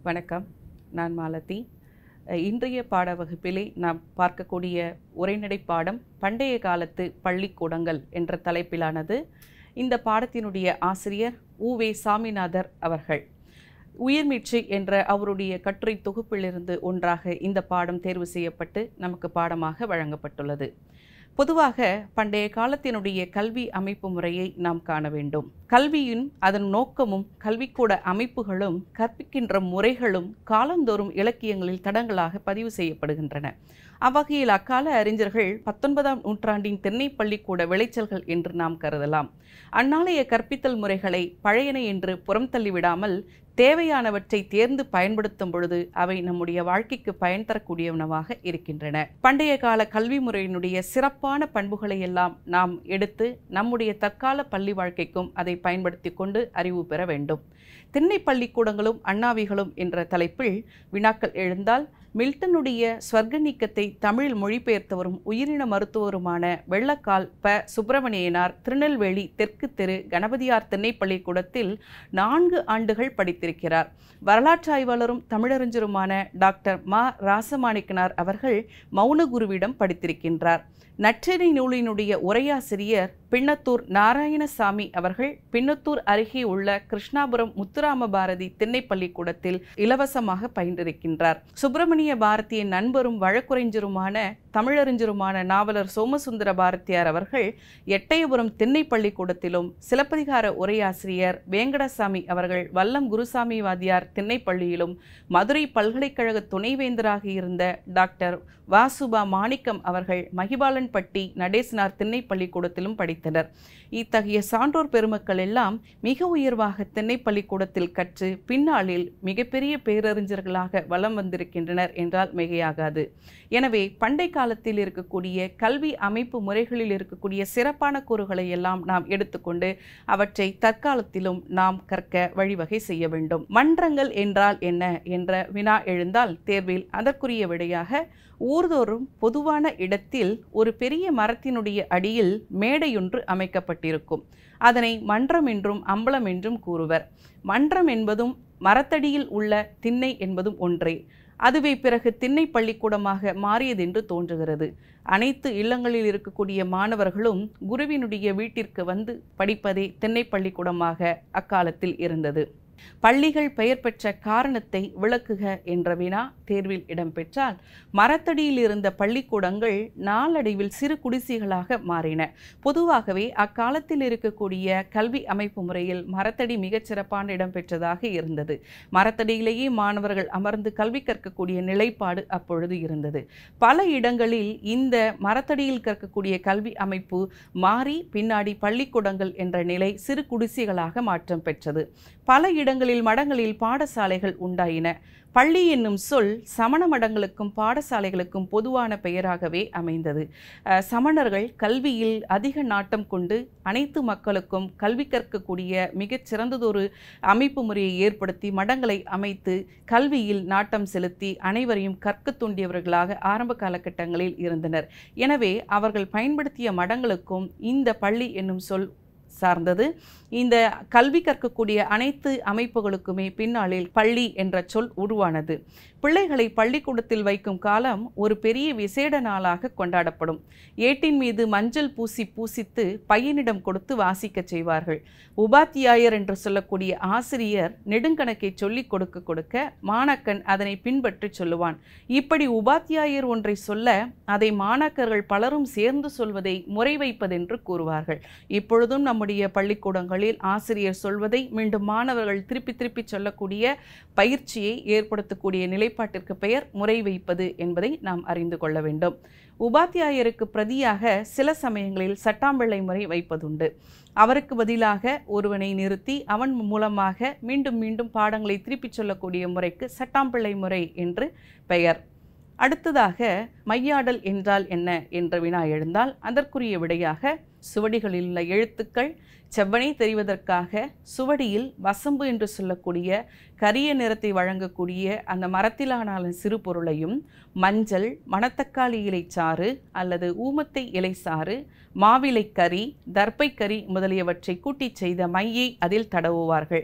வணக்கம் நான் மாலதி அஹ், இன்றைய பாட வகுப்பிலே நாம் பார்க்கக்கூடிய உரைநடை பாடம் பண்டைய காலத்து பள்ளிக்கூடங்கள் என்ற தலைப்பிலானது இந்த பாடத்தினுடைய ஆசிரியர் உவே சாமிநாதர் அவர்கள் உயிர்மீட்சி என்ற அவருடைய கட்டுரை தொகுப்பிலிருந்து ஒன்றாக இந்த பாடம் தேர்வு செய்யப்பட்டு நமக்கு பாடமாக வழங்கப்பட்டுள்ளது பொதுவாக பண்டைய காலத்தினுடைய கல்வி அமைப்பு முறையை நாம் காண வேண்டும் கல்வியும் அதன் நோக்கமும் கல்விக்கூட அமைப்புகளும் கற்பிக்கின்ற முறைகளும் காலந்தோறும் இலக்கியங்களில் தடங்களாக பதிவு செய்யப்படுகின்றன அவ்வகையில் அக்கால அறிஞர்கள் பத்தொன்பதாம் நூற்றாண்டின் தென்னை பள்ளிக்கூட விளைச்சல்கள் என்று நாம் கருதலாம் அந்நாளைய கற்பித்தல் முறைகளை பழையன என்று புறம் தள்ளிவிடாமல் தேவையானவற்றை தேர்ந்து பயன்படுத்தும் பொழுது அவை நம்முடைய வாழ்க்கைக்கு பயன் தரக்கூடியவனவாக இருக்கின்றன பண்டைய கால கல்வி முறையினுடைய சிறப்பான பண்புகளை எல்லாம் நாம் எடுத்து நம்முடைய தற்கால பள்ளி வாழ்க்கைக்கும் அதை பயன்படுத்தி கொண்டு அறிவு பெற வேண்டும் திண்ணை பள்ளிக்கூடங்களும் அண்ணாவிகளும் என்ற தலைப்பில் வினாக்கள் எழுந்தால் மில்டனுடைய ஸ்வர்க்க நீக்கத்தை தமிழில் மொழிபெயர்த்தவரும் உயிரின மருத்துவருமான வெள்ளக்கால் ப சுப்பிரமணியனார் திருநெல்வேலி தெற்கு தெரு கணபதியார் திண்ணை பள்ளிக்கூடத்தில் நான்கு ஆண்டுகள் படித்திருக்கிறார் வரலாற்று ஆய்வாளரும் தமிழறிஞருமான டாக்டர் மா ராசமாணிக்கனார் அவர்கள் மௌனகுருவிடம் படித்திருக்கின்றார் நற்றினை நூலினுடைய உரையாசிரியர் பின்னத்தூர் நாராயணசாமி அவர்கள் பின்னத்தூர் அருகே உள்ள கிருஷ்ணாபுரம் முத்துராம பாரதி திண்ணை பள்ளிக்கூடத்தில் இலவசமாக பயின்றிருக்கின்றார் சுப்பிரமணிய பாரதியின் நண்பரும் வழக்குரைஞருமான தமிழறிஞருமான நாவலர் சோமசுந்தர பாரதியார் அவர்கள் எட்டயபுரம் திண்ணை பள்ளிக்கூடத்திலும் சிலப்பதிகார உரையாசிரியர் வேங்கடசாமி அவர்கள் வல்லம் குருசாமி வாதியார் திண்ணை பள்ளியிலும் மதுரை பல்கலைக்கழக துணைவேந்தராக இருந்த டாக்டர் வாசுபா மாணிக்கம் அவர்கள் மகிபாலன்பட்டி நடேசனார் திண்ணை பள்ளிக்கூடத்திலும் படித்தனர் இத்தகைய சான்றோர் பெருமக்கள் எல்லாம் மிக உயர்வாக திண்ணை பள்ளிக்கூடத்தில் கற்று பின்னாளில் மிகப்பெரிய பேரறிஞர்களாக வலம் வந்திருக்கின்றனர் என்றால் மிகையாகாது எனவே பண்டை காலத்தில் இருக்கக்கூடிய கல்வி அமைப்பு முறைகளில் இருக்கக்கூடிய சிறப்பான கூறுகளை எல்லாம் நாம் எடுத்துக்கொண்டு அவற்றை தற்காலத்திலும் நாம் கற்க வழிவகை செய்ய வேண்டும் மன்றங்கள் என்றால் என்ன என்ற வினா எழுந்தால் தேர்வில் அதற்குரிய விடையாக ஊர்தோறும் பொதுவான இடத்தில் ஒரு பெரிய மரத்தினுடைய அடியில் மேடையொன்று அமைக்கப்பட்டிருக்கும் அதனை மன்றம் என்றும் அம்பலம் என்றும் கூறுவர் மன்றம் என்பதும் மரத்தடியில் உள்ள திண்ணை என்பதும் ஒன்றே அதுவே பிறகு திண்ணை பள்ளிக்கூடமாக மாறியதென்று தோன்றுகிறது அனைத்து இல்லங்களில் இருக்கக்கூடிய மாணவர்களும் குருவினுடைய வீட்டிற்கு வந்து படிப்பதே திண்ணை பள்ளிக்கூடமாக அக்காலத்தில் இருந்தது பள்ளிகள் பெயர் பெற்ற காரணத்தை விளக்குக என்ற வினா தேர்வில் இடம்பெற்றால் மரத்தடியில் இருந்த பள்ளிக்கூடங்கள் நாளடைவில் சிறு குடிசைகளாக மாறின பொதுவாகவே அக்காலத்தில் இருக்கக்கூடிய கல்வி அமைப்பு முறையில் மரத்தடி மிகச் சிறப்பான இடம் பெற்றதாக இருந்தது மரத்தடியிலேயே மாணவர்கள் அமர்ந்து கல்வி கற்கக்கூடிய நிலைப்பாடு அப்பொழுது இருந்தது பல இடங்களில் இந்த மரத்தடியில் கற்கக்கூடிய கல்வி அமைப்பு மாறி பின்னாடி பள்ளிக்கூடங்கள் என்ற நிலை சிறு குடிசைகளாக மாற்றம் பெற்றது பல இடங்களில் மடங்களில் பாடசாலைகள் உண்டாயின பள்ளி என்னும் சொல் சமண மடங்களுக்கும் பாடசாலைகளுக்கும் பொதுவான பெயராகவே அமைந்தது அஹ், சமணர்கள் கல்வியில் அதிக நாட்டம் கொண்டு அனைத்து மக்களுக்கும் கல்வி கற்கக்கூடிய மிகச் சிறந்ததொரு அமைப்பு முறையை ஏற்படுத்தி மடங்களை அமைத்து கல்வியில் நாட்டம் செலுத்தி அனைவரையும் கற்க தூண்டியவர்களாக ஆரம்ப காலகட்டங்களில் இருந்தனர் எனவே அவர்கள் பயன்படுத்திய மடங்களுக்கும் இந்த பள்ளி என்னும் சொல் சார்ந்தது இந்த கல்வி கற்கக்கூடிய அனைத்து அமைப்புகளுக்குமே பின்னாளில் பள்ளி என்ற சொல் உருவானது பிள்ளைகளை பள்ளிக்கூடத்தில் வைக்கும் காலம் ஒரு பெரிய விசேட நாளாக கொண்டாடப்படும் ஏட்டின் மீது மஞ்சள் பூசி பூசித்து பையனிடம் கொடுத்து வாசிக்கச் செய்வார்கள் உபாத்தியாயர் என்று சொல்லக்கூடிய ஆசிரியர் நெடுங்கணக்கை சொல்லிக் கொடுக்க கொடுக்க மாணாக்கன் அதனை பின்பற்றி சொல்லுவான் இப்படி உபாத்தியாயர் ஒன்றை சொல்ல அதை மாணாக்கர்கள் பலரும் சேர்ந்து சொல்வதை முறை வைப்பதென்று கூறுவார்கள் இப்பொழுதும் நம்முடைய பள்ளிக்கூடங்களில் ஆசிரியர் சொல்வதை மீண்டும் மாணவர்கள் திருப்பி திருப்பி சொல்லக்கூடிய பயிற்சியை ஏற்படுத்தக்கூடிய நிலைப்பாட்டிற்கு பெயர் முறை வைப்பது என்பதை நாம் அறிந்து கொள்ள வேண்டும் உபாத்தியாயருக்கு பிரதியாக சில சமயங்களில் சட்டாம்பிள்ளை முறை வைப்பதுண்டு அவருக்கு பதிலாக ஒருவனை நிறுத்தி அவன் மூலமாக மீண்டும் மீண்டும் பாடங்களை திருப்பிச் சொல்லக்கூடிய முறைக்கு சட்டாம்பிள்ளை முறை என்று பெயர் அடுத்ததாக மையாடல் என்றால் என்ன என்ற வினா எழுந்தால் அதற்குரிய விடையாக சுவடிகளில் உள்ள எழுத்துக்கள் செவ்வனே தெரிவதற்காக சுவடியில் வசம்பு என்று சொல்லக்கூடிய கரிய நிறத்தை வழங்கக்கூடிய அந்த மரத்திலான சிறு பொருளையும் மஞ்சள் மணத்தக்காளி இலை சாறு அல்லது ஊமத்தை இலை சாறு மாவிலை கறி தர்ப்பை கறி முதலியவற்றை கூட்டிச் செய்த மையை அதில் தடவுவார்கள்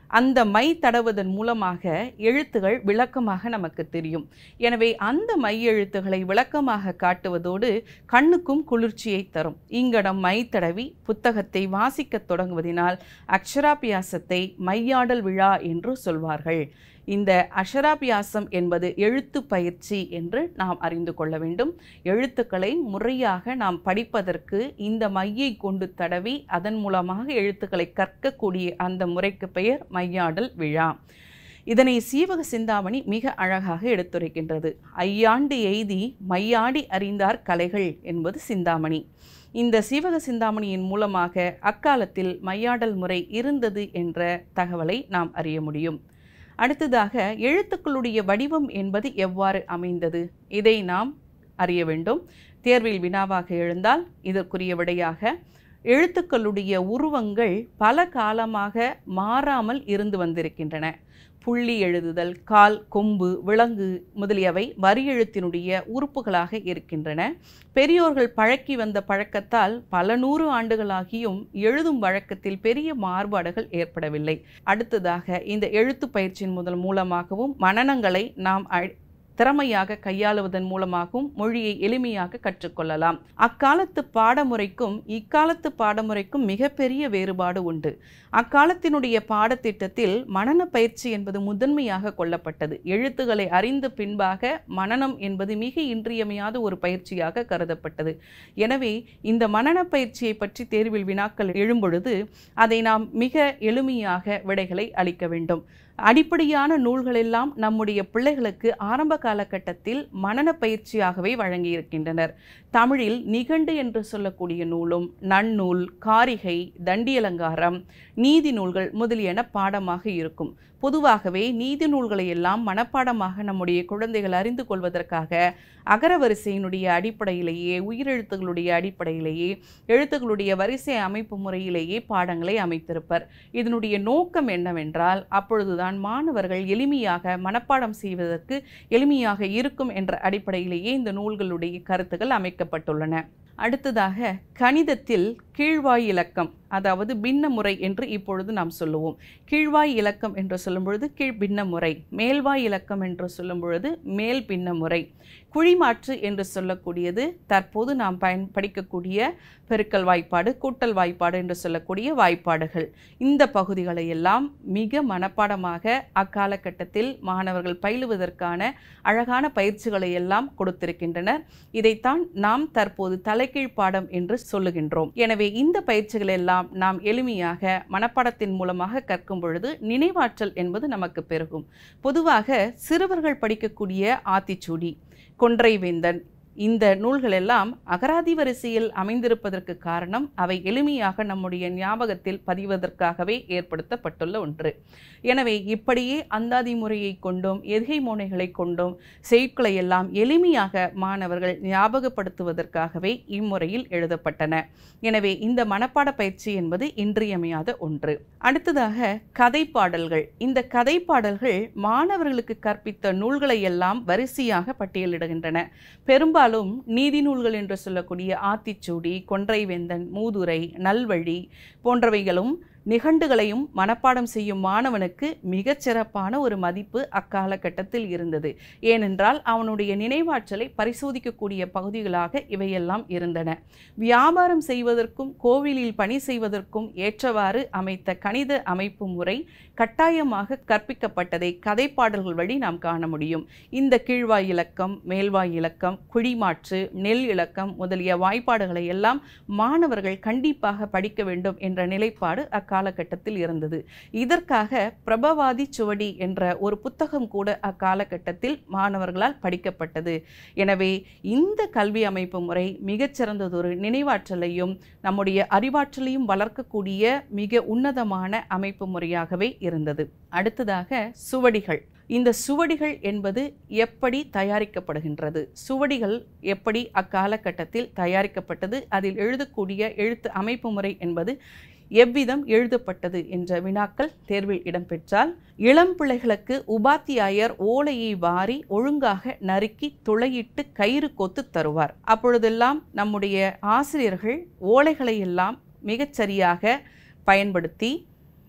அந்த மை தடவுவதன் மூலமாக எழுத்துகள் விளக்கமாக நமக்கு தெரியும் எனவே அந்த மை எழுத்துக்களை விளக்கமாக காட்டுவதோடு கண்ணுக்கும் குளிர்ச்சியை தரும் இங்கனம் மை தடவி புத்தகத்தை வாசிக்கத் தொடங்குவதினால் அக்ஷராபியாசத்தை மையாடல் விழா என்று சொல்வார்கள் இந்த அஷராபியாசம் என்பது எழுத்து பயிற்சி என்று நாம் அறிந்து கொள்ள வேண்டும் எழுத்துக்களை முறையாக நாம் படிப்பதற்கு இந்த மையை கொண்டு தடவி அதன் மூலமாக எழுத்துக்களை கற்கக்கூடிய அந்த முறைக்கு பெயர் மையாடல் விழா இதனை சீவக சிந்தாமணி மிக அழகாக எடுத்துரைக்கின்றது ஐயாண்டு எய்தி மையாடி அறிந்தார் கலைகள் என்பது சிந்தாமணி இந்த சீவக சிந்தாமணியின் மூலமாக அக்காலத்தில் மையாடல் முறை இருந்தது என்ற தகவலை நாம் அறிய முடியும் அடுத்ததாக எழுத்துக்களுடைய வடிவம் என்பது எவ்வாறு அமைந்தது இதை நாம் அறிய வேண்டும் தேர்வில் வினாவாக எழுந்தால் இதற்குரிய விடையாக எழுத்துக்களுடைய உருவங்கள் பல காலமாக மாறாமல் இருந்து வந்திருக்கின்றன புள்ளி எழுதுதல் கால் கொம்பு விலங்கு முதலியவை வரி எழுத்தினுடைய உறுப்புகளாக இருக்கின்றன பெரியோர்கள் பழக்கி வந்த பழக்கத்தால் பல நூறு ஆண்டுகளாகியும் எழுதும் வழக்கத்தில் பெரிய மாறுபாடுகள் ஏற்படவில்லை அடுத்ததாக இந்த எழுத்து பயிற்சியின் முதல் மூலமாகவும் மனனங்களை நாம் அழ்- திறமையாக கையாளுவதன் மூலமாகவும் மொழியை எளிமையாக கற்றுக்கொள்ளலாம் அக்காலத்து பாடமுறைக்கும் இக்காலத்து பாடமுறைக்கும் மிகப்பெரிய வேறுபாடு உண்டு அக்காலத்தினுடைய பாடத்திட்டத்தில் மனன பயிற்சி என்பது முதன்மையாக கொள்ளப்பட்டது எழுத்துக்களை அறிந்த பின்பாக மனனம் என்பது மிக இன்றியமையாத ஒரு பயிற்சியாக கருதப்பட்டது எனவே இந்த மனன பயிற்சியை பற்றி தேர்வில் வினாக்கள் எழும்பொழுது அதை நாம் மிக எளிமையாக விடைகளை அளிக்க வேண்டும் அடிப்படையான நூல்களெல்லாம் நம்முடைய பிள்ளைகளுக்கு ஆரம்ப காலகட்டத்தில் மனன பயிற்சியாகவே வழங்கியிருக்கின்றனர் தமிழில் நிகண்டு என்று சொல்லக்கூடிய நூலும் நன்னூல் காரிகை தண்டியலங்காரம் நீதி நூல்கள் முதலியன பாடமாக இருக்கும் பொதுவாகவே நீதி நூல்களை எல்லாம் மனப்பாடமாக நம்முடைய குழந்தைகள் அறிந்து கொள்வதற்காக அகரவரிசையினுடைய அடிப்படையிலேயே உயிரெழுத்துகளுடைய அடிப்படையிலேயே எழுத்துக்களுடைய வரிசை அமைப்பு முறையிலேயே பாடங்களை அமைத்திருப்பர் இதனுடைய நோக்கம் என்னவென்றால் அப்பொழுதுதான் மாணவர்கள் எளிமையாக மனப்பாடம் செய்வதற்கு எளிமையாக இருக்கும் என்ற அடிப்படையிலேயே இந்த நூல்களுடைய கருத்துக்கள் அமைக்கப்பட்டுள்ளன அடுத்ததாக கணிதத்தில் கீழ்வாய் இலக்கம் அதாவது பின்ன முறை என்று இப்பொழுது நாம் சொல்லுவோம் கீழ்வாய் இலக்கம் என்று சொல்லும் பொழுது கீழ் பின்ன முறை மேல்வாய் இலக்கம் என்று சொல்லும் பொழுது மேல் பின்ன முறை குழிமாற்று என்று சொல்லக்கூடியது தற்போது நாம் பயன் படிக்கக்கூடிய பெருக்கல் வாய்ப்பாடு கூட்டல் வாய்ப்பாடு என்று சொல்லக்கூடிய வாய்ப்பாடுகள் இந்த பகுதிகளை எல்லாம் மிக மனப்பாடமாக அக்காலகட்டத்தில் மாணவர்கள் பயிலுவதற்கான அழகான பயிற்சிகளை எல்லாம் கொடுத்திருக்கின்றனர் இதைத்தான் நாம் தற்போது தலைகீழ் பாடம் என்று சொல்லுகின்றோம் எனவே இந்த பயிற்சிகள் எல்லாம் நாம் எளிமையாக மனப்பாடத்தின் மூலமாக கற்கும் பொழுது நினைவாற்றல் என்பது நமக்கு பெருகும் பொதுவாக சிறுவர்கள் படிக்கக்கூடிய ஆத்திச்சூடி கொன்றைவேந்தன் இந்த நூல்கள் எல்லாம் அகராதி வரிசையில் அமைந்திருப்பதற்கு காரணம் அவை எளிமையாக நம்முடைய ஞாபகத்தில் பதிவதற்காகவே ஏற்படுத்தப்பட்டுள்ள ஒன்று எனவே இப்படியே அந்தாதி முறையை கொண்டும் எதிகை மோனைகளை கொண்டும் செய்யுட்களை எல்லாம் எளிமையாக மாணவர்கள் ஞாபகப்படுத்துவதற்காகவே இம்முறையில் எழுதப்பட்டன எனவே இந்த மனப்பாட பயிற்சி என்பது இன்றியமையாத ஒன்று அடுத்ததாக கதை பாடல்கள் இந்த கதை பாடல்கள் மாணவர்களுக்கு கற்பித்த நூல்களை எல்லாம் வரிசையாக பட்டியலிடுகின்றன பெரும்பாலும் நீதி நூல்கள் என்று சொல்லக்கூடிய ஆத்திச்சூடி கொன்றைவேந்தன் மூதுரை நல்வழி போன்றவைகளும் நிகண்டுகளையும் மனப்பாடம் செய்யும் மாணவனுக்கு மிகச் சிறப்பான ஒரு மதிப்பு அக்காலகட்டத்தில் இருந்தது ஏனென்றால் அவனுடைய நினைவாற்றலை பரிசோதிக்கக்கூடிய பகுதிகளாக இவையெல்லாம் இருந்தன வியாபாரம் செய்வதற்கும் கோவிலில் பணி செய்வதற்கும் ஏற்றவாறு அமைத்த கணித அமைப்பு முறை கட்டாயமாக கற்பிக்கப்பட்டதை கதைப்பாடல்கள் வழி நாம் காண முடியும் இந்த கீழ்வாய் இலக்கம் மேல்வாய் இலக்கம் குழிமாற்று நெல் இலக்கம் முதலிய வாய்ப்பாடுகளை எல்லாம் மாணவர்கள் கண்டிப்பாக படிக்க வேண்டும் என்ற நிலைப்பாடு அக்காலகட்டத்தில் இருந்தது இதற்காக பிரபவாதி சுவடி என்ற ஒரு புத்தகம் கூட அக்காலகட்டத்தில் மாணவர்களால் படிக்கப்பட்டது எனவே இந்த கல்வி அமைப்பு முறை மிகச்சிறந்ததொரு நினைவாற்றலையும் நம்முடைய அறிவாற்றலையும் வளர்க்கக்கூடிய மிக உன்னதமான அமைப்பு முறையாகவே இருந்தது அடுத்ததாக சுவடிகள் இந்த சுவடிகள் என்பது எப்படி தயாரிக்கப்படுகின்றது சுவடிகள் எப்படி அக்காலகட்டத்தில் தயாரிக்கப்பட்டது அதில் எழுதக்கூடிய எழுத்து அமைப்பு முறை என்பது எவ்விதம் எழுதப்பட்டது என்ற வினாக்கள் தேர்வில் இடம்பெற்றால் இளம் பிள்ளைகளுக்கு உபாத்தியாயர் ஓலையை வாரி ஒழுங்காக நறுக்கி துளையிட்டு கயிறு கோத்து தருவார் அப்பொழுதெல்லாம் நம்முடைய ஆசிரியர்கள் ஓலைகளை எல்லாம் மிகச்சரியாக பயன்படுத்தி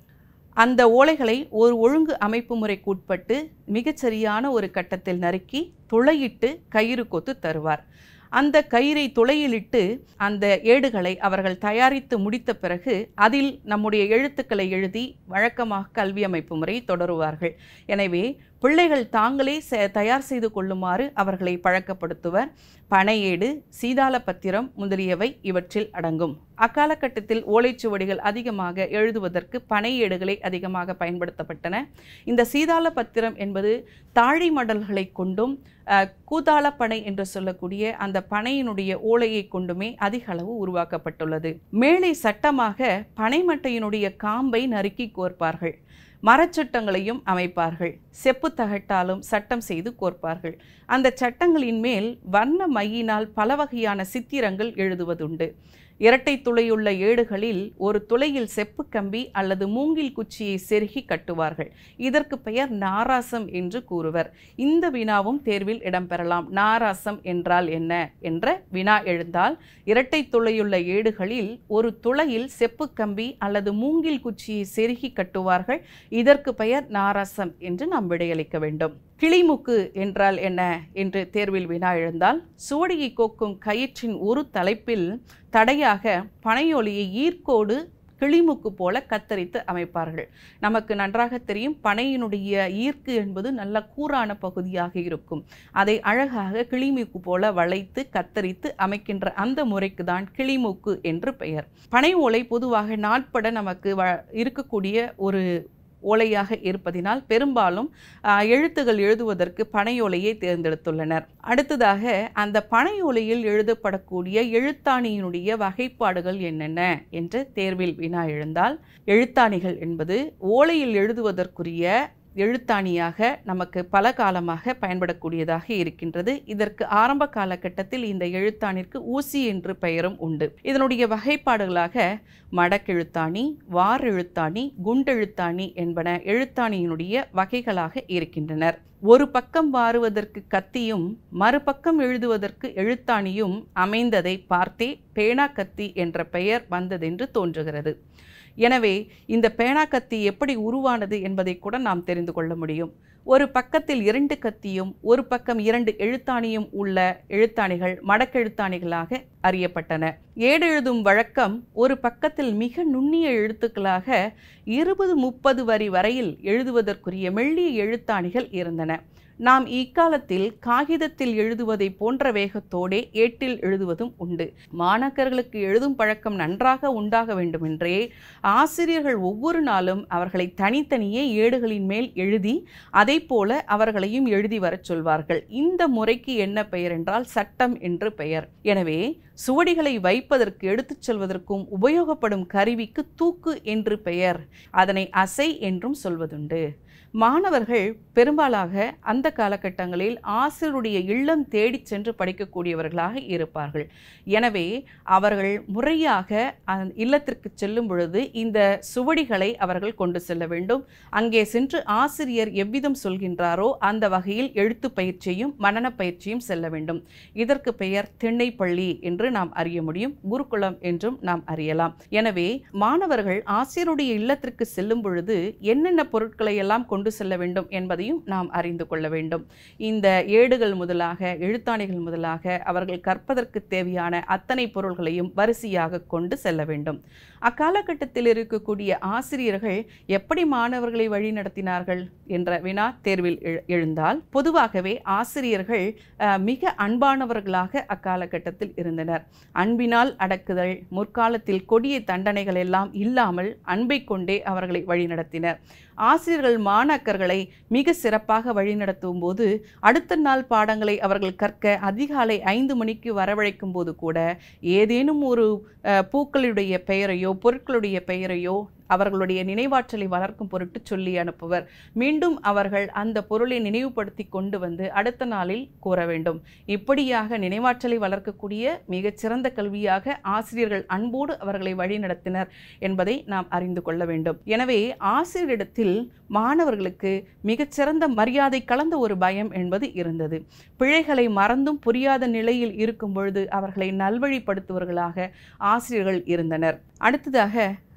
அந்த ஓலைகளை ஒரு ஒழுங்கு அமைப்பு முறைக்கு உட்பட்டு மிகச்சரியான ஒரு கட்டத்தில் நறுக்கி துளையிட்டு கயிறு கொத்து தருவார் அந்த கயிறை துளையிலிட்டு அந்த ஏடுகளை அவர்கள் தயாரித்து முடித்த பிறகு அதில் நம்முடைய எழுத்துக்களை எழுதி வழக்கமாக கல்வி அமைப்பு முறை தொடருவார்கள் எனவே பிள்ளைகள் தாங்களே செ- தயார் செய்து கொள்ளுமாறு அவர்களை பழக்கப்படுத்துவர் பனையேடு சீதாள பத்திரம் முதலியவை இவற்றில் அடங்கும் அக்காலகட்டத்தில் ஓலைச்சுவடிகள் அதிகமாக எழுதுவதற்கு பனையேடுகளே அதிகமாக பயன்படுத்தப்பட்டன இந்த சீதாள பத்திரம் என்பது தாழி மடல்களை கொண்டும் அஹ், கூதாள பனை என்று சொல்லக்கூடிய அந்த பனையினுடைய ஓலையை கொண்டுமே அதிக அளவு உருவாக்கப்பட்டுள்ளது மேலே சட்டமாக பனைமட்டையினுடைய காம்பை நறுக்கி கோர்ப்பார்கள் மரச்சட்டங்களையும் அமைப்பார்கள் செப்பு தகட்டாலும் சட்டம் செய்து கோர்ப்பார்கள் அந்த சட்டங்களின் மேல் வண்ண மையினால் பல வகையான சித்திரங்கள் எழுதுவதுண்டு இரட்டை துளையுள்ள ஏடுகளில் ஒரு துளையில் செப்பு கம்பி அல்லது மூங்கில் குச்சியை செருகி கட்டுவார்கள் இதற்கு பெயர் நாராசம் என்று கூறுவர் இந்த வினாவும் தேர்வில் இடம்பெறலாம் நாராசம் என்றால் என்ன என்ற வினா எழுந்தால் இரட்டை துளையுள்ள ஏடுகளில் ஒரு துளையில் செப்பு கம்பி அல்லது மூங்கில் குச்சியை செருகி கட்டுவார்கள் இதற்கு பெயர் நாராசம் என்று நாம் விடையளிக்க வேண்டும் கிளிமுக்கு என்றால் என்ன என்று தேர்வில் வினா எழுந்தால் சுவடியை கோக்கும் கயிற்றின் ஒரு தலைப்பில் தடையாக பனையொலியை ஈர்க்கோடு கிளிமுக்கு போல கத்தரித்து அமைப்பார்கள் நமக்கு நன்றாக தெரியும் பனையினுடைய ஈர்க்கு என்பது நல்ல கூரான பகுதியாக இருக்கும் அதை அழகாக கிளிமூக்கு போல வளைத்து கத்தரித்து அமைக்கின்ற அந்த முறைக்கு தான் கிளிமூக்கு என்று பெயர் பனை ஓலை பொதுவாக நாட்பட நமக்கு வ இருக்கக்கூடிய ஒரு ஓலையாக இருப்பதினால் பெரும்பாலும் ஆ, எழுத்துகள் எழுதுவதற்கு பனையோலையை தேர்ந்தெடுத்துள்ளனர் அடுத்ததாக அந்த பனையோலையில் எழுதப்படக்கூடிய எழுத்தாணியினுடைய வகைப்பாடுகள் என்னென்ன என்று தேர்வில் வினா எழுந்தால் எழுத்தாணிகள் என்பது ஓலையில் எழுதுவதற்குரிய எழுத்தாணியாக நமக்கு பல காலமாக பயன்படக்கூடியதாக இருக்கின்றது இதற்கு ஆரம்ப காலகட்டத்தில் இந்த எழுத்தாணிற்கு ஊசி என்று பெயரும் உண்டு இதனுடைய வகைப்பாடுகளாக மடக்கெழுத்தாணி வார் எழுத்தாணி குண்டெழுத்தாணி என்பன எழுத்தாணியினுடைய வகைகளாக இருக்கின்றனர் ஒரு பக்கம் வாருவதற்கு கத்தியும் மறுபக்கம் எழுதுவதற்கு எழுத்தாணியும் அமைந்ததை பார்த்தே பேனா கத்தி என்ற பெயர் வந்ததென்று தோன்றுகிறது எனவே இந்த பேனா கத்தி எப்படி உருவானது என்பதை கூட நாம் தெரிந்து கொள்ள முடியும் ஒரு பக்கத்தில் இரண்டு கத்தியும் ஒரு பக்கம் இரண்டு எழுத்தாணியும் உள்ள எழுத்தாணிகள் மடக்கெழுத்தாணிகளாக அறியப்பட்டன ஏடெழுதும் வழக்கம் ஒரு பக்கத்தில் மிக நுண்ணிய எழுத்துக்களாக இருபது முப்பது வரி வரையில் எழுதுவதற்குரிய மெல்லிய எழுத்தாணிகள் இருந்தன நாம் இக்காலத்தில் காகிதத்தில் எழுதுவதை போன்ற வேகத்தோடே ஏட்டில் எழுதுவதும் உண்டு மாணாக்கர்களுக்கு எழுதும் பழக்கம் நன்றாக உண்டாக வேண்டுமென்றே ஆசிரியர்கள் ஒவ்வொரு நாளும் அவர்களை தனித்தனியே ஏடுகளின் மேல் எழுதி அதை போல அவர்களையும் எழுதி வரச் சொல்வார்கள் இந்த முறைக்கு என்ன பெயர் என்றால் சட்டம் என்று பெயர் எனவே சுவடிகளை வைப்பதற்கு எடுத்துச் செல்வதற்கும் உபயோகப்படும் கருவிக்கு தூக்கு என்று பெயர் அதனை அசை என்றும் சொல்வதுண்டு மாணவர்கள் பெரும்பாலாக அந்த காலகட்டங்களில் ஆசிரியருடைய இல்லம் தேடிச் சென்று படிக்கக்கூடியவர்களாக இருப்பார்கள் எனவே அவர்கள் முறையாக அந்த இல்லத்திற்கு செல்லும் பொழுது இந்த சுவடிகளை அவர்கள் கொண்டு செல்ல வேண்டும் அங்கே சென்று ஆசிரியர் எவ்விதம் சொல்கின்றாரோ அந்த வகையில் எழுத்து பயிற்சியும் மனன பயிற்சியும் செல்ல வேண்டும் இதற்கு பெயர் திண்ணைப்பள்ளி என்று நாம் அறிய முடியும் குருகுலம் என்றும் நாம் அறியலாம் எனவே மாணவர்கள் ஆசிரியருடைய இல்லத்திற்கு செல்லும் பொழுது என்னென்ன பொருட்களை எல்லாம் கொண்டு செல்ல வேண்டும் என்பதையும் நாம் அறிந்து கொள்ள வேண்டும் இந்த ஏடுகள் முதலாக எழுத்தாணிகள் முதலாக அவர்கள் கற்பதற்கு தேவையான அத்தனை பொருள்களையும் வரிசையாக கொண்டு செல்ல வேண்டும் அக்காலகட்டத்தில் இருக்கக்கூடிய ஆசிரியர்கள் எப்படி மாணவர்களை வழிநடத்தினார்கள் என்ற வினா தேர்வில் எழு- எழுந்தால் பொதுவாகவே ஆசிரியர்கள் அஹ், மிக அன்பானவர்களாக அக்காலகட்டத்தில் இருந்தனர் அன்பினால் அடக்குதல் முற்காலத்தில் கொடிய தண்டனைகள் எல்லாம் இல்லாமல் அன்பை கொண்டே அவர்களை வழிநடத்தினர் ஆசிரியர்கள் மாணாக்கர்களை மிக சிறப்பாக வழிநடத்தும் போது அடுத்த நாள் பாடங்களை அவர்கள் கற்க அதிகாலை ஐந்து மணிக்கு வரவழைக்கும் போது கூட ஏதேனும் ஒரு அஹ், பூக்களுடைய பெயரையோ பொருட்களுடைய பெயரையோ அவர்களுடைய நினைவாற்றலை வளர்க்கும் பொருட்டு சொல்லி அனுப்புவர் மீண்டும் அவர்கள் அந்த பொருளை நினைவுபடுத்தி கொண்டு வந்து அடுத்த நாளில் கூற வேண்டும் இப்படியாக நினைவாற்றலை வளர்க்கக்கூடிய மிகச்சிறந்த கல்வியாக ஆசிரியர்கள் அன்போடு அவர்களை வழிநடத்தினர் என்பதை நாம் அறிந்து கொள்ள வேண்டும் எனவே ஆசிரியரிடத்தில் மாணவர்களுக்கு மிகச்சிறந்த மரியாதை கலந்த ஒரு பயம் என்பது இருந்தது பிழைகளை மறந்தும் புரியாத நிலையில் இருக்கும் பொழுது அவர்களை நல்வழிப்படுத்துவர்களாக ஆசிரியர்கள் இருந்தனர் அடுத்ததாக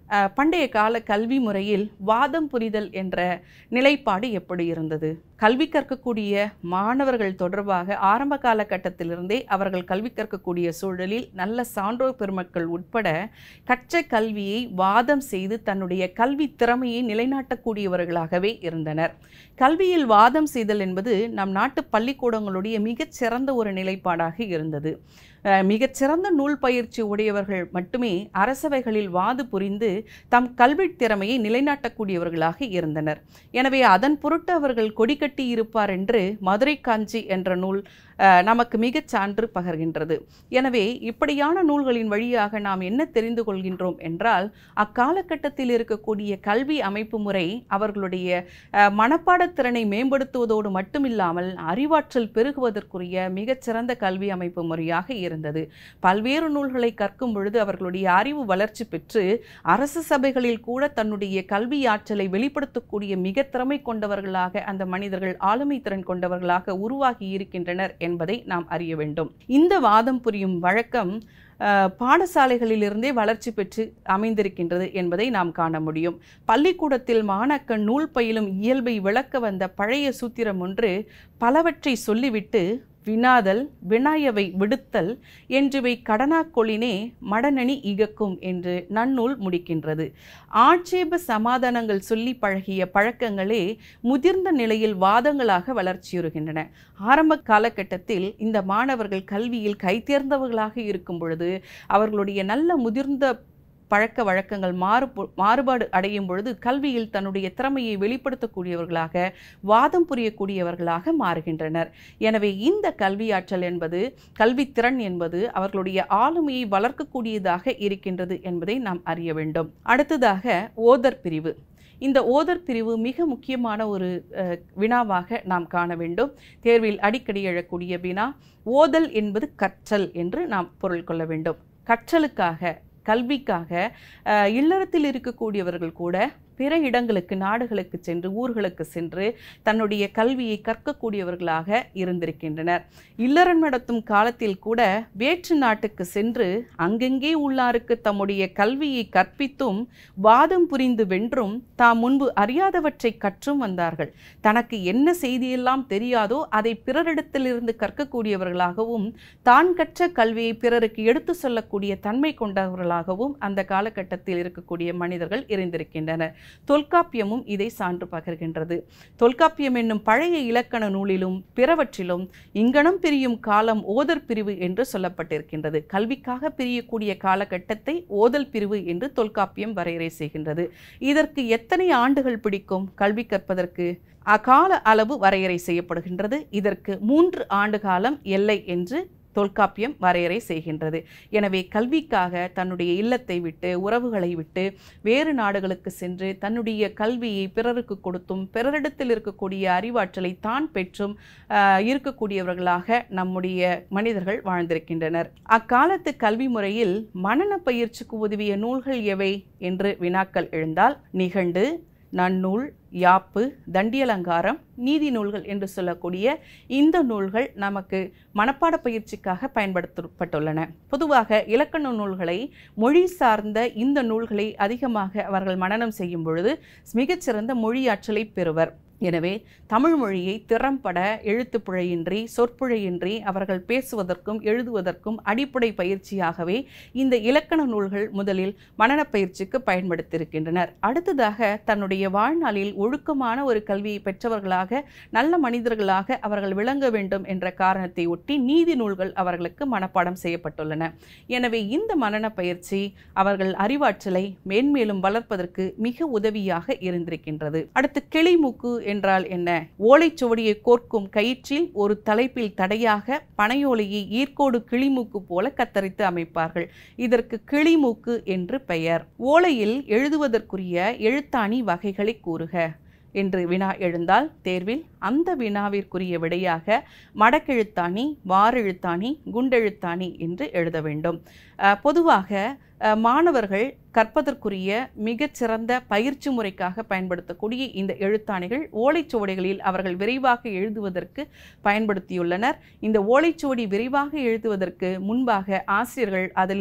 அஹ், பண்டைய கால கல்வி முறையில் வாதம் புரிதல் என்ற நிலைப்பாடு எப்படி இருந்தது கல்வி கற்கக்கூடிய மாணவர்கள் தொடர்பாக ஆரம்ப காலகட்டத்திலிருந்தே அவர்கள் கல்வி கற்கக்கூடிய சூழலில் நல்ல சான்றோர் பெருமக்கள் உட்பட கற்ற கல்வியை வாதம் செய்து தன்னுடைய கல்வி திறமையை நிலைநாட்டக்கூடியவர்களாகவே இருந்தனர் கல்வியில் வாதம் செய்தல் என்பது நம் நாட்டு பள்ளிக்கூடங்களுடைய மிகச் சிறந்த ஒரு நிலைப்பாடாக இருந்தது அஹ், மிகச்சிறந்த நூல் பயிற்சி உடையவர்கள் மட்டுமே அரசவைகளில் வாது புரிந்து தம் கல்வித் திறமையை நிலைநாட்டக்கூடியவர்களாக இருந்தனர் எனவே அதன் பொருட்டு அவர்கள் கொடி கட்டி இருப்பார் என்று மதுரை காஞ்சி என்ற நூல் அஹ், நமக்கு மிகச் சான்று பகர்கின்றது எனவே இப்படியான நூல்களின் வழியாக நாம் என்ன தெரிந்து கொள்கின்றோம் என்றால் அக்காலகட்டத்தில் இருக்கக்கூடிய கல்வி அமைப்பு முறை அவர்களுடைய அஹ், மனப்பாடத் திறனை மேம்படுத்துவதோடு மட்டுமில்லாமல் அறிவாற்றல் பெருகுவதற்குரிய மிகச்சிறந்த கல்வி அமைப்பு முறையாக இருந்தது பல்வேறு நூல்களை கற்கும் பொழுது அவர்களுடைய அறிவு வளர்ச்சி பெற்று அரசு சபைகளில் கூட தன்னுடைய கல்வி ஆற்றலை வெளிப்படுத்தக்கூடிய மிக திறமை கொண்டவர்களாக அந்த மனிதர்கள் ஆளுமை திறன் கொண்டவர்களாக உருவாகி இருக்கின்றனர் என்பதை நாம் அறிய வேண்டும் இந்த வாதம் புரியும் வழக்கம் அஹ், பாடசாலைகளிலிருந்தே வளர்ச்சி பெற்று அமைந்திருக்கின்றது என்பதை நாம் காண முடியும் பள்ளிக்கூடத்தில் மாணாக்கன் நூல் பயிலும் இயல்பை விளக்க வந்த பழைய சூத்திரம் ஒன்று பலவற்றை சொல்லிவிட்டு வினாதல் வினாயவை விடுத்தல் என்றுவை கடனாக்கொளினே மடனணி இகக்கும் என்று நன்னூல் முடிக்கின்றது ஆட்சேப சமாதானங்கள் சொல்லி பழகிய பழக்கங்களே முதிர்ந்த நிலையில் வாதங்களாக வளர்ச்சியுறுகின்றன ஆரம்ப காலகட்டத்தில் இந்த மாணவர்கள் கல்வியில் கைதேர்ந்தவர்களாக இருக்கும் பொழுது அவர்களுடைய நல்ல முதிர்ந்த பழக்க வழக்கங்கள் மாறு மாறுபாடு அடையும் பொழுது கல்வியில் தன்னுடைய திறமையை வெளிப்படுத்தக்கூடியவர்களாக வாதம் புரியக்கூடியவர்களாக மாறுகின்றனர் எனவே இந்த கல்வியாற்றல் என்பது கல்வித்திறன் என்பது அவர்களுடைய ஆளுமையை வளர்க்கக்கூடியதாக இருக்கின்றது என்பதை நாம் அறிய வேண்டும் அடுத்ததாக ஓதர் பிரிவு இந்த ஓதர் பிரிவு மிக முக்கியமான ஒரு அஹ், வினாவாக நாம் காண வேண்டும் தேர்வில் அடிக்கடி எழக்கூடிய வினா ஓதல் என்பது கற்றல் என்று நாம் பொருள் கொள்ள வேண்டும் கற்றலுக்காக கல்விக்காக அஹ், இல்லறத்தில் இருக்கக்கூடியவர்கள் கூட பிற இடங்களுக்கு நாடுகளுக்கு சென்று ஊர்களுக்கு சென்று தன்னுடைய கல்வியை கற்கக்கூடியவர்களாக இருந்திருக்கின்றனர் இல்லறம் நடத்தும் காலத்தில் கூட வேற்று நாட்டுக்கு சென்று அங்கெங்கே உள்ளாருக்கு தம்முடைய கல்வியை கற்பித்தும் வாதம் புரிந்து வென்றும் தாம் முன்பு அறியாதவற்றை கற்றும் வந்தார்கள் தனக்கு என்ன செய்தியெல்லாம் தெரியாதோ அதை பிறரிடத்திலிருந்து கற்கக்கூடியவர்களாகவும் தான் கற்ற கல்வியை பிறருக்கு எடுத்து சொல்லக்கூடிய தன்மை கொண்டவர்களாகவும் அந்த காலகட்டத்தில் இருக்கக்கூடிய மனிதர்கள் இருந்திருக்கின்றனர் தொல்காப்பியமும் இதை சான்று பகர்கின்றது தொல்காப்பியம் என்னும் பழைய இலக்கண நூலிலும் பிறவற்றிலும் இங்கனம் பிரியும் காலம் ஓதர் பிரிவு என்று சொல்லப்பட்டிருக்கின்றது கல்விக்காக பிரியக்கூடிய காலகட்டத்தை ஓதல் பிரிவு என்று தொல்காப்பியம் வரையறை செய்கின்றது இதற்கு எத்தனை ஆண்டுகள் பிடிக்கும் கல்வி கற்பதற்கு அகால அளவு வரையறை செய்யப்படுகின்றது இதற்கு மூன்று ஆண்டு காலம் எல்லை என்று தொல்காப்பியம் வரையறை செய்கின்றது எனவே கல்விக்காக தன்னுடைய இல்லத்தை விட்டு உறவுகளை விட்டு வேறு நாடுகளுக்கு சென்று தன்னுடைய கல்வியை பிறருக்கு கொடுத்தும் பிறரிடத்தில் இருக்கக்கூடிய அறிவாற்றலை தான் பெற்றும் ஆஹ், இருக்கக்கூடியவர்களாக நம்முடைய மனிதர்கள் வாழ்ந்திருக்கின்றனர் அக்காலத்து கல்வி முறையில் மனன பயிற்சிக்கு உதவிய நூல்கள் எவை என்று வினாக்கள் எழுந்தால் நிகண்டு நன்னூல் யாப்பு தண்டியலங்காரம் நீதி நூல்கள் என்று சொல்லக்கூடிய இந்த நூல்கள் நமக்கு மனப்பாட பயிற்சிக்காக பயன்படுத்தப்பட்டுள்ளன பொதுவாக இலக்கண நூல்களை மொழி சார்ந்த இந்த நூல்களை அதிகமாக அவர்கள் மனனம் செய்யும் பொழுது மிகச்சிறந்த மொழியாற்றலை பெறுவர் எனவே தமிழ் மொழியை திறம்பட எழுத்துப்பிழையின்றி சொற்பிழையின்றி அவர்கள் பேசுவதற்கும் எழுதுவதற்கும் அடிப்படை பயிற்சியாகவே இந்த இலக்கண நூல்கள் முதலில் மனனப் பயிற்சிக்கு பயன்படுத்தியிருக்கின்றனர் அடுத்ததாக தன்னுடைய வாழ்நாளில் ஒழுக்கமான ஒரு கல்வியை பெற்றவர்களாக நல்ல மனிதர்களாக அவர்கள் விளங்க வேண்டும் என்ற காரணத்தை ஒட்டி நீதி நூல்கள் அவர்களுக்கு மனப்பாடம் செய்யப்பட்டுள்ளன எனவே இந்த மனன பயிற்சி அவர்கள் அறிவாற்றலை மேன்மேலும் வளர்ப்பதற்கு மிக உதவியாக இருந்திருக்கின்றது அடுத்து கிளிமூக்கு என்றால் என்ன ஓலைச்சுவடியை கோர்க்கும் கயிற்றில் ஒரு தலைப்பில் தடையாக பனையோலையை ஈர்க்கோடு கிளிமூக்கு போல கத்தரித்து அமைப்பார்கள் இதற்கு கிளிமூக்கு என்று பெயர் ஓலையில் எழுதுவதற்குரிய எழுத்தாணி வகைகளை கூறுக என்று வினா எழுந்தால் தேர்வில் அந்த வினாவிற்குரிய விடையாக மடக்கெழுத்தாணி வாரெழுத்தாணி குண்டெழுத்தாணி என்று எழுத வேண்டும் அஹ், பொதுவாக அஹ், மாணவர்கள் கற்பதற்குரிய மிகச்சிறந்த பயிற்சி முறைக்காக பயன்படுத்தக்கூடிய இந்த எழுத்தாணிகள் ஓலைச்சுவடிகளில் அவர்கள் விரைவாக எழுதுவதற்கு பயன்படுத்தியுள்ளனர் இந்த ஓலைச்சுவடி விரைவாக எழுதுவதற்கு முன்பாக ஆசிரியர்கள் அதில்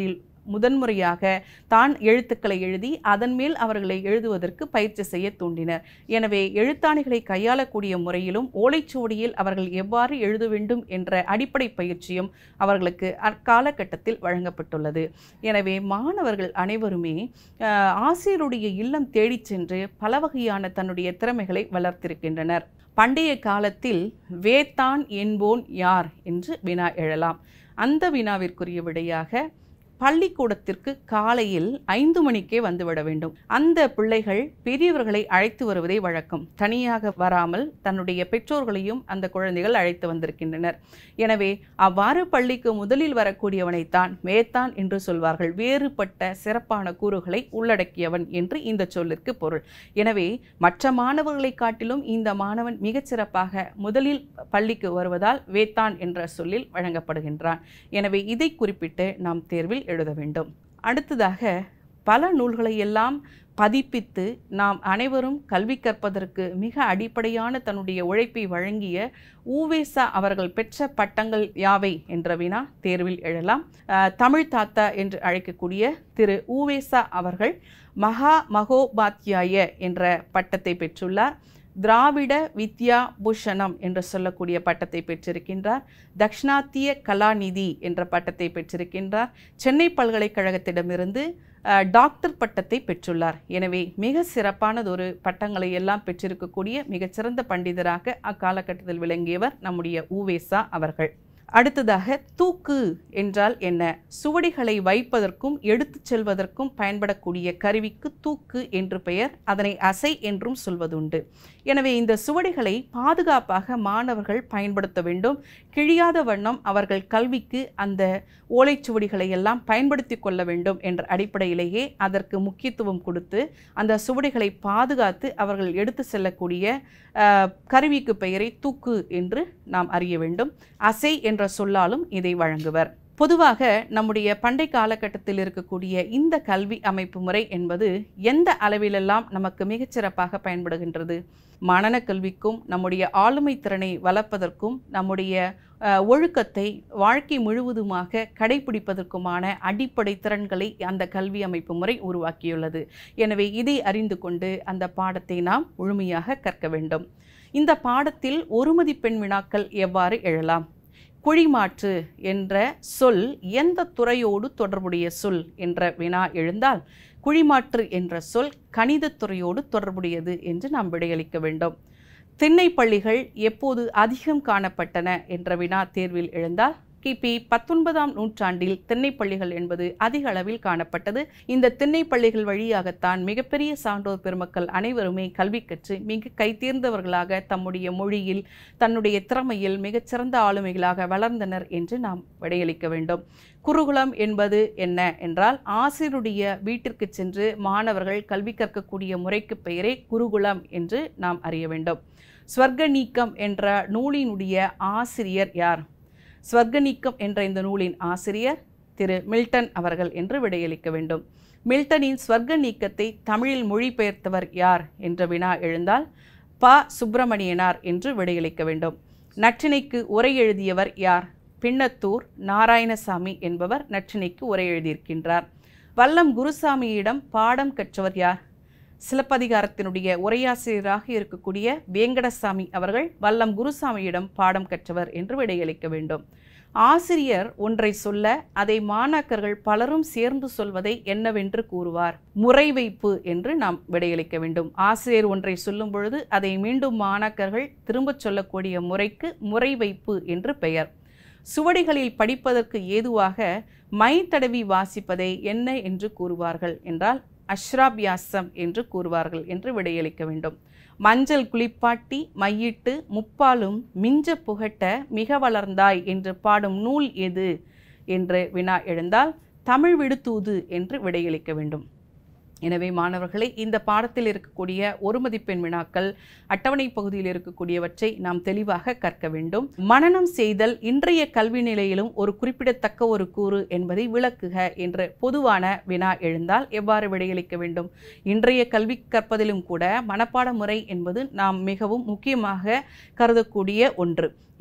முதன்முறையாக தான் எழுத்துக்களை எழுதி அதன் மேல் அவர்களை எழுதுவதற்கு பயிற்சி செய்ய தூண்டினர் எனவே எழுத்தாணிகளை கையாளக்கூடிய முறையிலும் ஓலைச்சுவடியில் அவர்கள் எவ்வாறு எழுத வேண்டும் என்ற அடிப்படை பயிற்சியும் அவர்களுக்கு அக்காலகட்டத்தில் வழங்கப்பட்டுள்ளது எனவே மாணவர்கள் அனைவருமே அஹ், ஆசிரியருடைய இல்லம் தேடிச் சென்று பல வகையான தன்னுடைய திறமைகளை வளர்த்திருக்கின்றனர் பண்டைய காலத்தில் வேத்தான் என்போன் யார் என்று வினா எழலாம் அந்த வினாவிற்குரிய விடையாக பள்ளிக்கூடத்திற்கு காலையில் ஐந்து மணிக்கே வந்துவிட வேண்டும் அந்த பிள்ளைகள் பெரியவர்களை அழைத்து வருவதே வழக்கம் தனியாக வராமல் தன்னுடைய பெற்றோர்களையும் அந்த குழந்தைகள் அழைத்து வந்திருக்கின்றனர் எனவே அவ்வாறு பள்ளிக்கு முதலில் வரக்கூடியவனைத்தான் மேத்தான் என்று சொல்வார்கள் வேறுபட்ட சிறப்பான கூறுகளை உள்ளடக்கியவன் என்று இந்த சொல்லிற்கு பொருள் எனவே மற்ற மாணவர்களை காட்டிலும் இந்த மாணவன் மிகச் சிறப்பாக முதலில் பள்ளிக்கு வருவதால் வேத்தான் என்ற சொல்லில் வழங்கப்படுகின்றான் எனவே இதை குறிப்பிட்டு நாம் தேர்வில் எழுத வேண்டும் அடுத்ததாக பல நூல்களை எல்லாம் பதிப்பித்து நாம் அனைவரும் கல்வி கற்பதற்கு மிக அடிப்படையான தன்னுடைய உழைப்பை வழங்கிய ஊவேசா அவர்கள் பெற்ற பட்டங்கள் யாவை என்ற வினா தேர்வில் எழலாம் அஹ், தமிழ் தாத்தா என்று அழைக்கக்கூடிய திரு ஊவேசா அவர்கள் மகா மகோபாத்யாய என்ற பட்டத்தை பெற்றுள்ளார் திராவிட வித்யா பூஷணம் என்று சொல்லக்கூடிய பட்டத்தை பெற்றிருக்கின்றார் தக்ஷணாத்திய கலாநிதி என்ற பட்டத்தை பெற்றிருக்கின்றார் சென்னை பல்கலைக்கழகத்திடமிருந்து அஹ், டாக்டர் பட்டத்தை பெற்றுள்ளார் எனவே மிக சிறப்பானதொரு பட்டங்களை எல்லாம் பெற்றிருக்கக்கூடிய மிகச்சிறந்த பண்டிதராக அக்காலகட்டத்தில் விளங்கியவர் நம்முடைய ஊவேசா அவர்கள் அடுத்ததாக தூக்கு என்றால் என்ன சுவடிகளை வைப்பதற்கும் எடுத்துச் செல்வதற்கும் பயன்படக்கூடிய கருவிக்கு தூக்கு என்று பெயர் அதனை அசை என்றும் சொல்வதுண்டு எனவே இந்த சுவடிகளை பாதுகாப்பாக மாணவர்கள் பயன்படுத்த வேண்டும் கிழியாத வண்ணம் அவர்கள் கல்விக்கு அந்த ஓலைச்சுவடிகளை எல்லாம் பயன்படுத்தி கொள்ள வேண்டும் என்ற அடிப்படையிலேயே அதற்கு முக்கியத்துவம் கொடுத்து அந்த சுவடிகளை பாதுகாத்து அவர்கள் எடுத்து செல்லக்கூடிய அஹ், கருவிக்கு பெயரை தூக்கு என்று நாம் அறிய வேண்டும் அசை என்ற சொல்லாலும் இதை வழங்குவர் பொதுவாக நம்முடைய பண்டை காலகட்டத்தில் இருக்கக்கூடிய இந்த கல்வி அமைப்பு முறை என்பது எந்த அளவிலெல்லாம் நமக்கு மிகச்சிறப்பாக பயன்படுகின்றது மனன கல்விக்கும் நம்முடைய ஆளுமை திறனை வளர்ப்பதற்கும் நம்முடைய அஹ், ஒழுக்கத்தை வாழ்க்கை முழுவதுமாக கடைபிடிப்பதற்குமான அடிப்படை திறன்களை அந்த கல்வி அமைப்பு முறை உருவாக்கியுள்ளது எனவே இதை அறிந்து கொண்டு அந்த பாடத்தை நாம் முழுமையாக கற்க வேண்டும் இந்த பாடத்தில் ஒரு மதிப்பெண் வினாக்கள் எவ்வாறு எழலாம் குழிமாற்று என்ற சொல் எந்த துறையோடு தொடர்புடைய சொல் என்ற வினா எழுந்தால் குழிமாற்று என்ற சொல் கணிதத் துறையோடு தொடர்புடையது என்று நாம் விடையளிக்க வேண்டும் திண்ணை பள்ளிகள் எப்போது அதிகம் காணப்பட்டன என்ற வினா தேர்வில் எழுந்தால் கிபி பத்தொன்பதாம் நூற்றாண்டில் திண்ணைப்பள்ளிகள் என்பது அதிக அளவில் காணப்பட்டது இந்த திண்ணைப்பள்ளிகள் வழியாகத்தான் மிகப்பெரிய சான்றோர் பெருமக்கள் அனைவருமே கல்வி கற்று மிக கைதேர்ந்தவர்களாக தம்முடைய மொழியில் தன்னுடைய திறமையில் மிகச்சிறந்த ஆளுமைகளாக வளர்ந்தனர் என்று நாம் விடையளிக்க வேண்டும் குருகுலம் என்பது என்ன என்றால் ஆசிரியருடைய வீட்டிற்கு சென்று மாணவர்கள் கல்வி கற்கக்கூடிய முறைக்கு பெயரே குருகுலம் என்று நாம் அறிய வேண்டும் ஸ்வர்க நீக்கம் என்ற நூலினுடைய ஆசிரியர் யார் ஸ்வர்க நீக்கம் என்ற இந்த நூலின் ஆசிரியர் திரு மில்டன் அவர்கள் என்று விடையளிக்க வேண்டும் மில்டனின் ஸ்வர்க நீக்கத்தை தமிழில் மொழிபெயர்த்தவர் யார் என்ற வினா எழுந்தால் ப சுப்பிரமணியனார் என்று விடையளிக்க வேண்டும் நற்றிணைக்கு உரை எழுதியவர் யார் பின்னத்தூர் நாராயணசாமி என்பவர் நற்றிணைக்கு உரை எழுதியிருக்கின்றார் வல்லம் குருசாமியிடம் பாடம் கற்றவர் யார் சிலப்பதிகாரத்தினுடைய உரையாசிரியராக இருக்கக்கூடிய வேங்கடசாமி அவர்கள் வல்லம் குருசாமியிடம் பாடம் கற்றவர் என்று விடையளிக்க வேண்டும் ஆசிரியர் ஒன்றை சொல்ல அதை மாணாக்கர்கள் பலரும் சேர்ந்து சொல்வதை என்னவென்று கூறுவார் முறை வைப்பு என்று நாம் விடையளிக்க வேண்டும் ஆசிரியர் ஒன்றை சொல்லும் பொழுது அதை மீண்டும் மாணாக்கர்கள் திரும்பச் சொல்லக்கூடிய முறைக்கு முறை வைப்பு என்று பெயர் சுவடிகளில் படிப்பதற்கு ஏதுவாக மை தடவி வாசிப்பதை என்ன என்று கூறுவார்கள் என்றால் அஷ்ராபியாசம் என்று கூறுவார்கள் என்று விடையளிக்க வேண்டும் மஞ்சள் குளிப்பாட்டி மையிட்டு முப்பாலும் மிஞ்ச புகட்ட மிக வளர்ந்தாய் என்று பாடும் நூல் எது என்று வினா எழுந்தால் தமிழ் விடுதூது என்று விடையளிக்க வேண்டும் எனவே மாணவர்களே இந்த பாடத்தில் இருக்கக்கூடிய ஒரு மதிப்பெண் வினாக்கள் அட்டவணை பகுதியில் இருக்கக்கூடியவற்றை நாம் தெளிவாக கற்க வேண்டும் மனனம் செய்தல் இன்றைய கல்வி நிலையிலும் ஒரு குறிப்பிடத்தக்க ஒரு கூறு என்பதை விளக்குக என்ற பொதுவான வினா எழுந்தால் எவ்வாறு விடையளிக்க வேண்டும் இன்றைய கல்வி கற்பதிலும் கூட மனப்பாட முறை என்பது நாம் மிகவும் முக்கியமாக கருதக்கூடிய ஒன்று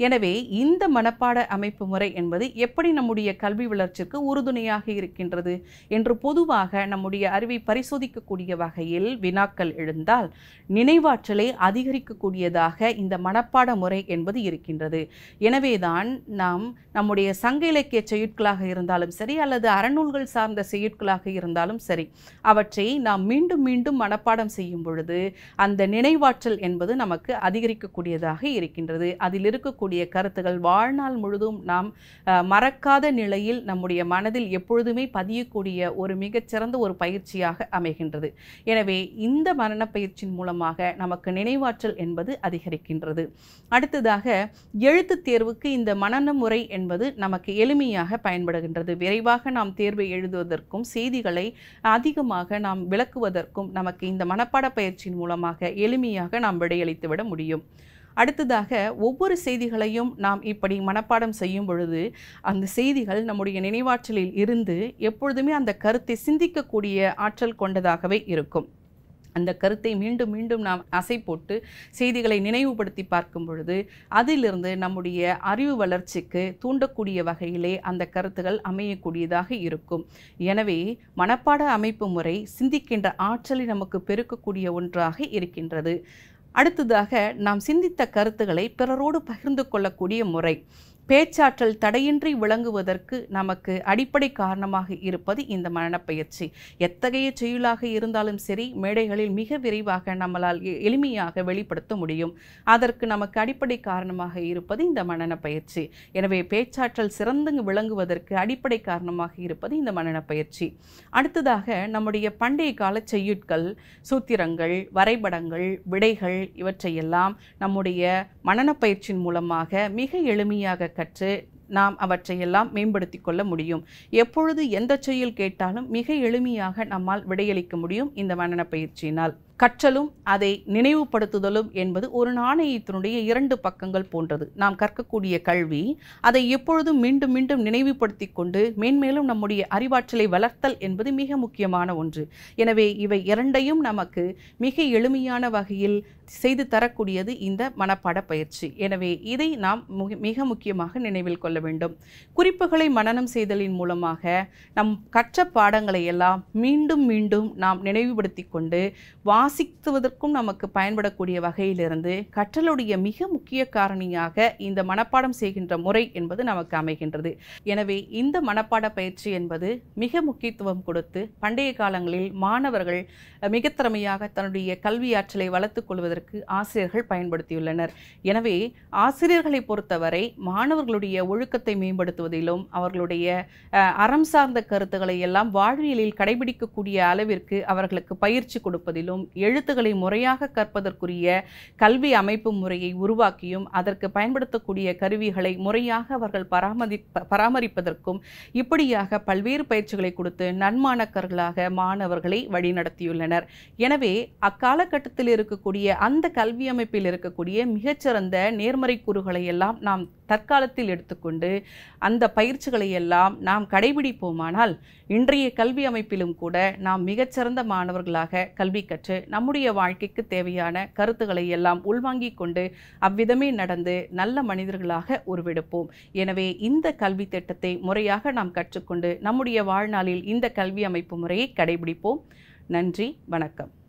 எனவே இந்த மனப்பாட அமைப்பு முறை என்பது எப்படி நம்முடைய கல்வி வளர்ச்சிக்கு உறுதுணையாக இருக்கின்றது என்று பொதுவாக நம்முடைய அறிவை பரிசோதிக்கக்கூடிய வகையில் வினாக்கள் எழுந்தால் நினைவாற்றலை அதிகரிக்கக்கூடியதாக இந்த மனப்பாட முறை என்பது இருக்கின்றது எனவேதான் நாம் நம்முடைய சங்க இலக்கிய செய்யுட்களாக இருந்தாலும் சரி அல்லது அறநூல்கள் சார்ந்த செய்யுட்களாக இருந்தாலும் சரி அவற்றை நாம் மீண்டும் மீண்டும் மனப்பாடம் செய்யும் பொழுது அந்த நினைவாற்றல் என்பது நமக்கு அதிகரிக்கக்கூடியதாக இருக்கின்றது அதில் இருக்கக்கூடிய கருத்துகள் வாழ்நாள் முழுதும் நாம் அஹ், மறக்காத நிலையில் நம்முடைய மனதில் எப்பொழுதுமே பதியக்கூடிய ஒரு மிகச்சிறந்த ஒரு பயிற்சியாக அமைகின்றது எனவே இந்த மரண பயிற்சியின் மூலமாக நமக்கு நினைவாற்றல் என்பது அதிகரிக்கின்றது அடுத்ததாக எழுத்துத் தேர்வுக்கு இந்த மனன முறை என்பது நமக்கு எளிமையாக பயன்படுகின்றது விரைவாக நாம் தேர்வை எழுதுவதற்கும் செய்திகளை அதிகமாக நாம் விளக்குவதற்கும் நமக்கு இந்த மனப்பாட பயிற்சியின் மூலமாக எளிமையாக நாம் விடையளித்து விட முடியும் அடுத்ததாக ஒவ்வொரு செய்திகளையும் நாம் இப்படி மனப்பாடம் செய்யும் பொழுது அந்த செய்திகள் நம்முடைய நினைவாற்றலில் இருந்து எப்பொழுதுமே அந்த கருத்தை சிந்திக்கக்கூடிய ஆற்றல் கொண்டதாகவே இருக்கும் அந்த கருத்தை மீண்டும் மீண்டும் நாம் அசை போட்டு செய்திகளை நினைவுபடுத்தி பார்க்கும் பொழுது அதிலிருந்து நம்முடைய அறிவு வளர்ச்சிக்கு தூண்டக்கூடிய வகையிலே அந்த கருத்துகள் அமையக்கூடியதாக இருக்கும் எனவே மனப்பாட அமைப்பு முறை சிந்திக்கின்ற ஆற்றலை நமக்கு பெருக்கக்கூடிய ஒன்றாக இருக்கின்றது அடுத்ததாக நாம் சிந்தித்த கருத்துக்களை பிறரோடு பகிர்ந்து கொள்ளக்கூடிய முறை பேச்சாற்றல் தடையின்றி விளங்குவதற்கு நமக்கு அடிப்படை காரணமாக இருப்பது இந்த மனப்பயிற்சி எத்தகைய செயலாக இருந்தாலும் சரி மேடைகளில் மிக விரைவாக நம்மளால் எ- எளிமையாக வெளிப்படுத்த முடியும் அதற்கு நமக்கு அடிப்படை காரணமாக இருப்பது இந்த மனன பயிற்சி எனவே பேச்சாற்றல் சிறந்து விளங்குவதற்கு அடிப்படை காரணமாக இருப்பது இந்த மனன பயிற்சி அடுத்ததாக நம்முடைய பண்டைய கால செய்யுட்கள் சூத்திரங்கள் வரைபடங்கள் விடைகள் இவற்றையெல்லாம் நம்முடைய மனன பயிற்சியின் மூலமாக மிக எளிமையாக கற்று நாம் அவற்றையெல்லாம் மேம்படுத்தி கொள்ள முடியும் எப்பொழுது எந்த செயல் கேட்டாலும் மிக எளிமையாக நம்மால் விடையளிக்க முடியும் இந்த மனன பயிற்சியினால் கற்றலும் அதை நினைவுபடுத்துதலும் என்பது ஒரு நாணயத்தினுடைய இரண்டு பக்கங்கள் போன்றது நாம் கற்கக்கூடிய கல்வி அதை எப்பொழுதும் மீண்டும் மீண்டும் நினைவுபடுத்தி கொண்டு மேன்மேலும் நம்முடைய அறிவாற்றலை வளர்த்தல் என்பது மிக முக்கியமான ஒன்று எனவே இவை இரண்டையும் நமக்கு மிக எளிமையான வகையில் செய்து தரக்கூடியது இந்த மனப்பாட பயிற்சி எனவே இதை நாம் முக- மிக முக்கியமாக நினைவில் கொள்ள வேண்டும் குறிப்புகளை மனனம் செய்தலின் மூலமாக நம் கற்ற பாடங்களை எல்லாம் மீண்டும் மீண்டும் நாம் நினைவுபடுத்தி கொண்டு வாசித்துவதற்கும் நமக்கு பயன்படக்கூடிய வகையிலிருந்து கற்றலுடைய மிக முக்கிய காரணியாக இந்த மனப்பாடம் செய்கின்ற முறை என்பது நமக்கு அமைகின்றது எனவே இந்த மனப்பாட பயிற்சி என்பது மிக முக்கியத்துவம் கொடுத்து பண்டைய காலங்களில் மாணவர்கள் அஹ், மிகத் திறமையாக தன்னுடைய கல்வி ஆற்றலை வளர்த்துக் கொள்வதற்கு ஆசிரியர்கள் பயன்படுத்தியுள்ளனர் எனவே ஆசிரியர்களை பொறுத்தவரை மாணவர்களுடைய ஒழுக்கத்தை மேம்படுத்துவதிலும் அவர்களுடைய அஹ், அறம் சார்ந்த கருத்துக்களை எல்லாம் வாழ்வியலில் கடைபிடிக்கக்கூடிய அளவிற்கு அவர்களுக்கு பயிற்சி கொடுப்பதிலும் எழுத்துக்களை முறையாக கற்பதற்குரிய கல்வி அமைப்பு முறையை உருவாக்கியும் அதற்கு பயன்படுத்தக்கூடிய கருவிகளை முறையாக அவர்கள் பராமரி பராமரிப்பதற்கும் இப்படியாக பல்வேறு பயிற்சிகளை கொடுத்து நன்மாணக்கர்களாக மாணவர்களை வழிநடத்தியுள்ளனர் எனவே அக்காலகட்டத்தில் இருக்கக்கூடிய அந்த கல்வி அமைப்பில் இருக்கக்கூடிய மிகச்சிறந்த நேர்மறை கூறுகளை எல்லாம் நாம் தற்காலத்தில் எடுத்துக்கொண்டு அந்த பயிற்சிகளை எல்லாம் நாம் கடைபிடிப்போமானால் இன்றைய கல்வி அமைப்பிலும் கூட நாம் மிகச்சிறந்த மாணவர்களாக கல்வி கற்று நம்முடைய வாழ்க்கைக்கு தேவையான கருத்துக்களை எல்லாம் உள்வாங்கிக் கொண்டு அவ்விதமே நடந்து நல்ல மனிதர்களாக உருவெடுப்போம் எனவே இந்த கல்வி திட்டத்தை முறையாக நாம் கற்றுக்கொண்டு நம்முடைய வாழ்நாளில் இந்த கல்வி அமைப்பு முறையை கடைபிடிப்போம் நன்றி வணக்கம்